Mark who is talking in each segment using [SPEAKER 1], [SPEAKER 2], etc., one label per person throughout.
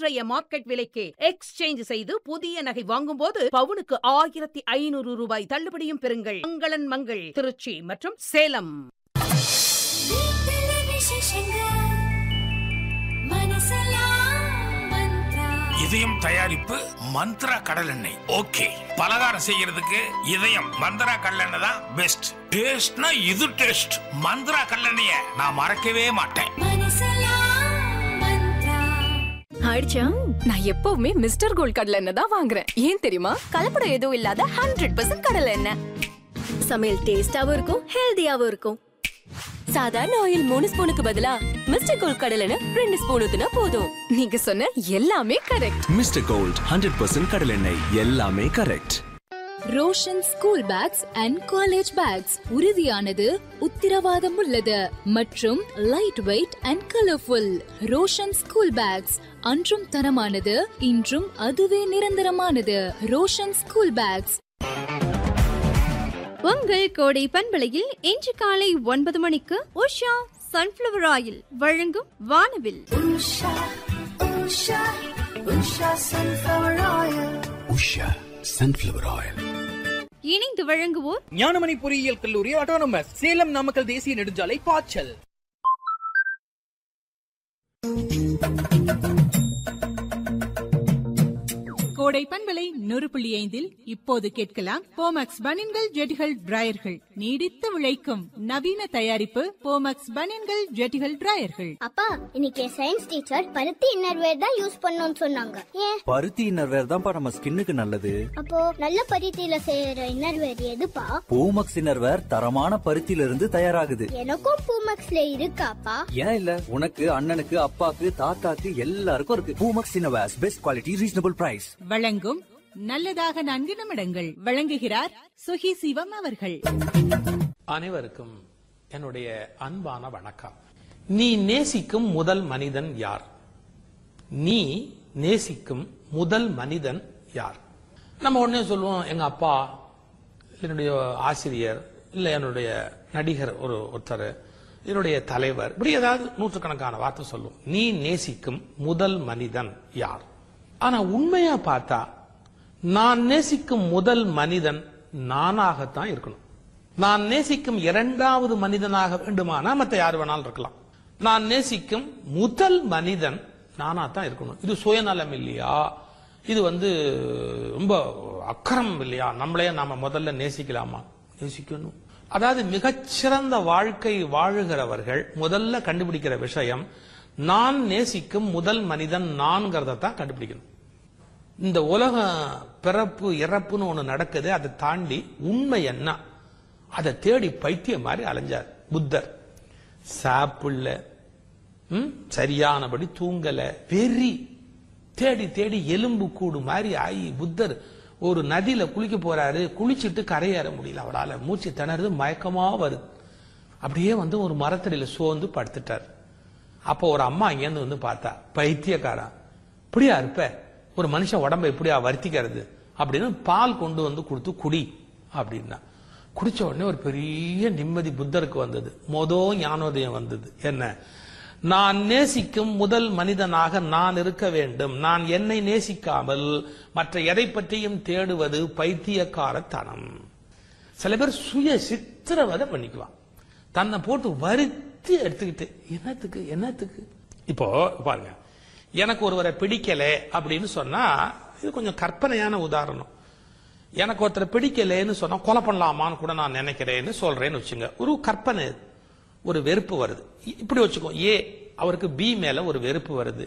[SPEAKER 1] அன்றைய மார்க்கெட் விலைக்கு எக்ஸ்சேஞ்ச் செய்து புதிய நகை வாங்கும்போது பவுனுக்கு ஆயிரத்தி ஐநூறு ரூபாய் தள்ளுபடியும் பெறுங்கள் மங்களன் மங்கள் திருச்சி மற்றும் சேலம்
[SPEAKER 2] இதயம் தயாரிப்பு மந்த்ரா கடல் எண்ணெய் ஓகே பலகாரம் செய்யறதுக்கு இதயம் மந்த்ரா கடல் எண்ணெய் தான் பெஸ்ட் டேஸ்ட்னா இது டேஸ்ட் மந்த்ரா கடல் எண்ணெய நான் மறக்கவே மாட்டேன்
[SPEAKER 3] ஆயிடுச்சா நான் எப்பவுமே மிஸ்டர் கோல்ட் கடலை எண்ணெய் தான் வாங்குறேன் ஏன் தெரியுமா கலப்படம் எதுவும் இல்லாத ஹண்ட்ரட் பர்சன்ட் கடலை எண்ணெய் சமையல் டேஸ்டாவும் இருக்கும் ஹெல்தியாவும் இருக்கும் சாதாரண ஆயில் மூணு ஸ்பூனுக்கு பதிலா மிஸ்டர் கோல்ட் கடலை எண்ணெய் ரெண்டு ஸ்பூன் ஊத்துனா போதும் நீங்க சொன்ன எல்லாமே correct
[SPEAKER 4] mister gold hundred percent கடலெண்ணெய் எல்லாமே correct
[SPEAKER 5] Roshan school bags and college bags உறுதியானது உத்திரவாதம் உள்ளது மற்றும் light weight and colourful Roshan school bags அன்றும் தரமானது இன்றும் அதுவே நிரந்தரமானது ரோஷன் ஸ்கூல் பேக்ஸ்
[SPEAKER 6] உங்கள் கோடை பண்பலையில் இன்று காலை ஒன்பது மணிக்கு உஷா சன்ஃபிளவர் ஆயில் வழங்கும் வானவில்
[SPEAKER 7] உஷா சன்ஃபிளவர் ஆயில்
[SPEAKER 6] இணைந்து வழங்குவோர்
[SPEAKER 8] ஞானமணி பொறியியல் கல்லூரி ஆட்டோனமஸ் சேலம் நாமக்கல் தேசிய நெடுஞ்சாலை பாய்ச்சல்
[SPEAKER 9] கோடை பண்பலை நூறு புள்ளி ஐந்தில் இப்போது கேட்கலாம் போமக்ஸ் பனின்கள் ஜெட்டிகள் டிராயர்கள் நீடித்து விளைக்கும் நவீன தயாரிப்பு போமக்ஸ் பனின்கள் ஜெட்டிகள் டிராயர்கள்
[SPEAKER 10] அப்பா இன்னைக்கு சயின்ஸ் டீச்சர் பருத்தி இன்னர்வேர் தான் யூஸ் பண்ணணும்னு சொன்னாங்க ஏன்
[SPEAKER 11] பருத்தி இன்னர்வேர் தான்ப்பா நம்ம ஸ்கின்னுக்கு நல்லது
[SPEAKER 10] அப்போ நல்ல பருத்தியில செய்யற இன்னர்வேர் எதுப்பா
[SPEAKER 11] பூமக்ஸ் இன்னர்வேர் தரமான பருத்தியில இருந்து தயாராகுது
[SPEAKER 10] எனக்கும் பூமக்ஸ்ல இருக்காப்பா
[SPEAKER 11] ஏன் இல்ல உனக்கு அண்ணனுக்கு அப்பாக்கு தாத்தாக்கு எல்லாருக்கும் இருக்கு Poomex innerwears best quality reasonable price
[SPEAKER 9] வழங்கும் நல்லதாக நான்கு நிமிடங்கள் வழங்குகிறார் சுகி சிவம் அவர்கள்
[SPEAKER 12] அனைவருக்கும் என்னுடைய அன்பான வணக்கம் நீ நேசிக்கும் முதல் மனிதன் யார் நீ நேசிக்கும் முதல் மனிதன் யார் நம்ம உடனே சொல்லுவோம் எங்க அப்பா என்னுடைய ஆசிரியர் இல்ல என்னுடைய நடிகர் ஒரு ஒருத்தர் என்னுடைய தலைவர் இப்படி ஏதாவது நூற்றுக்கணக்கான வார்த்தை சொல்லுவோம் நீ நேசிக்கும் முதல் மனிதன் யார் ஆனா உண்மையா பார்த்தா நான் நேசிக்கும் முதல் மனிதன் நானாகத்தான் இருக்கணும் நான் நேசிக்கும் இரண்டாவது மனிதனாக வேண்டுமானா மத்த யார் வேணாலும் இருக்கலாம் நான் நேசிக்கும் முதல் மனிதன் நானா தான் இருக்கணும் இது சுயநலம் இல்லையா இது வந்து ரொம்ப அக்கறம் இல்லையா நம்மளே நாம முதல்ல நேசிக்கலாமா நேசிக்கணும் அதாவது மிகச்சிறந்த வாழ்க்கை வாழுகிறவர்கள் முதல்ல கண்டுபிடிக்கிற விஷயம் நான் நேசிக்கும் முதல் மனிதன் நான்கிறத தான் கண்டுபிடிக்கணும் இந்த உலக பிறப்பு இறப்புன்னு ஒண்ணு நடக்குது அதை தாண்டி உண்மை என்ன அதை தேடி பைத்தியம் மாதிரி அலைஞ்சார் புத்தர் சாப்பிடல ம், சரியானபடி தூங்கல வெறி தேடி தேடி எலும்பு கூடு மாதிரி ஆகி புத்தர் ஒரு நதியில குளிக்க போறாரு குளிச்சிட்டு கரையேற முடியல அவரால் மூச்சு திணறுது மயக்கமா வருது அப்படியே வந்து ஒரு மரத்தடியில சோர்ந்து படுத்துட்டார் அப்போ ஒரு அம்மா இங்கேருந்து வந்து பார்த்தா பைத்தியக்காரன் இப்படியா இருப்ப ஒரு மனுஷன் உடம்ப இப்படியா வருத்திக்கிறது அப்படின்னு பால் கொண்டு வந்து கொடுத்து குடி அப்படின்னா குடிச்ச உடனே ஒரு பெரிய நிம்மதி புத்தருக்கு வந்தது மொதோ ஞானோதயம் வந்தது என்ன நான் நேசிக்கும் முதல் மனிதனாக நான் இருக்க வேண்டும் நான் என்னை நேசிக்காமல் மற்ற எதை பற்றியும் தேடுவது பைத்தியக்காரத்தனம் சில பேர் சுய சித்திரவதை பண்ணிக்குவான் தன்னை போட்டு வருத்தி எடுத்துக்கிட்டு என்னத்துக்கு என்னத்துக்கு இப்போ பாருங்க எனக்கு ஒருவரை பிடிக்கல அப்படின்னு சொன்னா இது கொஞ்சம் கற்பனையான உதாரணம் எனக்கு ஒருத்தரை பிடிக்கலன்னு சொன்னா கொலை பண்ணலாமான்னு கூட நான் நினைக்கிறேன்னு சொல்றேன்னு வச்சுங்க ஒரு கற்பனை இது. ஒரு வெறுப்பு வருது இ- இப்படி வச்சுக்கோ ஏ அவருக்கு பி மேல ஒரு வெறுப்பு வருது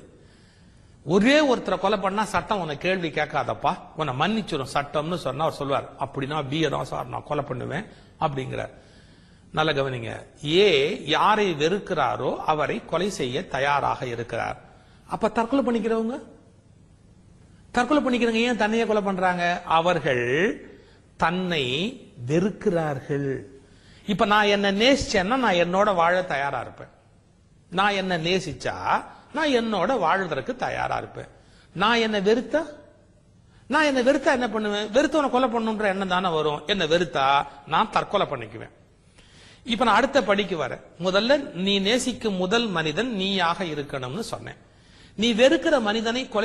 [SPEAKER 12] ஒரே ஒருத்தரை கொலை பண்ணா சட்டம் உன்னை கேள்வி கேட்காதப்பா உன்னை மன்னிச்சிடும் சட்டம்னு சொன்னா அவர் சொல்வார் அப்படின்னா பி தான் சார் நான் கொலை பண்ணுவேன் அப்படிங்கிறார் நல்ல கவனிங்க ஏ யாரை வெறுக்கிறாரோ அவரை கொலை செய்ய தயாராக இருக்கிறார் அப்ப தற்கொலை பண்ணிக்கிறவங்க தற்கொலை பண்ணிக்கிறவங்க ஏன் தன்னையே கொலை பண்றாங்க அவர்கள் தன்னை வெறுக்கிறார்கள் இப்ப நான் என்ன நேசிச்சேன்னா நான் என்னோட வாழ தயாரா இருப்பேன் நான் என்ன நேசிச்சா நான் என்னோட வாழ்றதுக்கு தயாரா இருப்பேன் நான் என்ன வெறுத்தா நான் என்ன வெறுத்தா என்ன பண்ணுவேன் வெறுத்தவனை கொலை பண்ணுன்ற எண்ணம் தானே வரும் என்ன வெறுத்தா நான் தற்கொலை பண்ணிக்குவேன் இப்ப நான் அடுத்த படிக்கு வரேன் முதல்ல நீ நேசிக்கும் முதல் மனிதன் நீயாக இருக்கணும்னு சொன்னேன் நீ வெறுக்கிற மனிதனை கொலை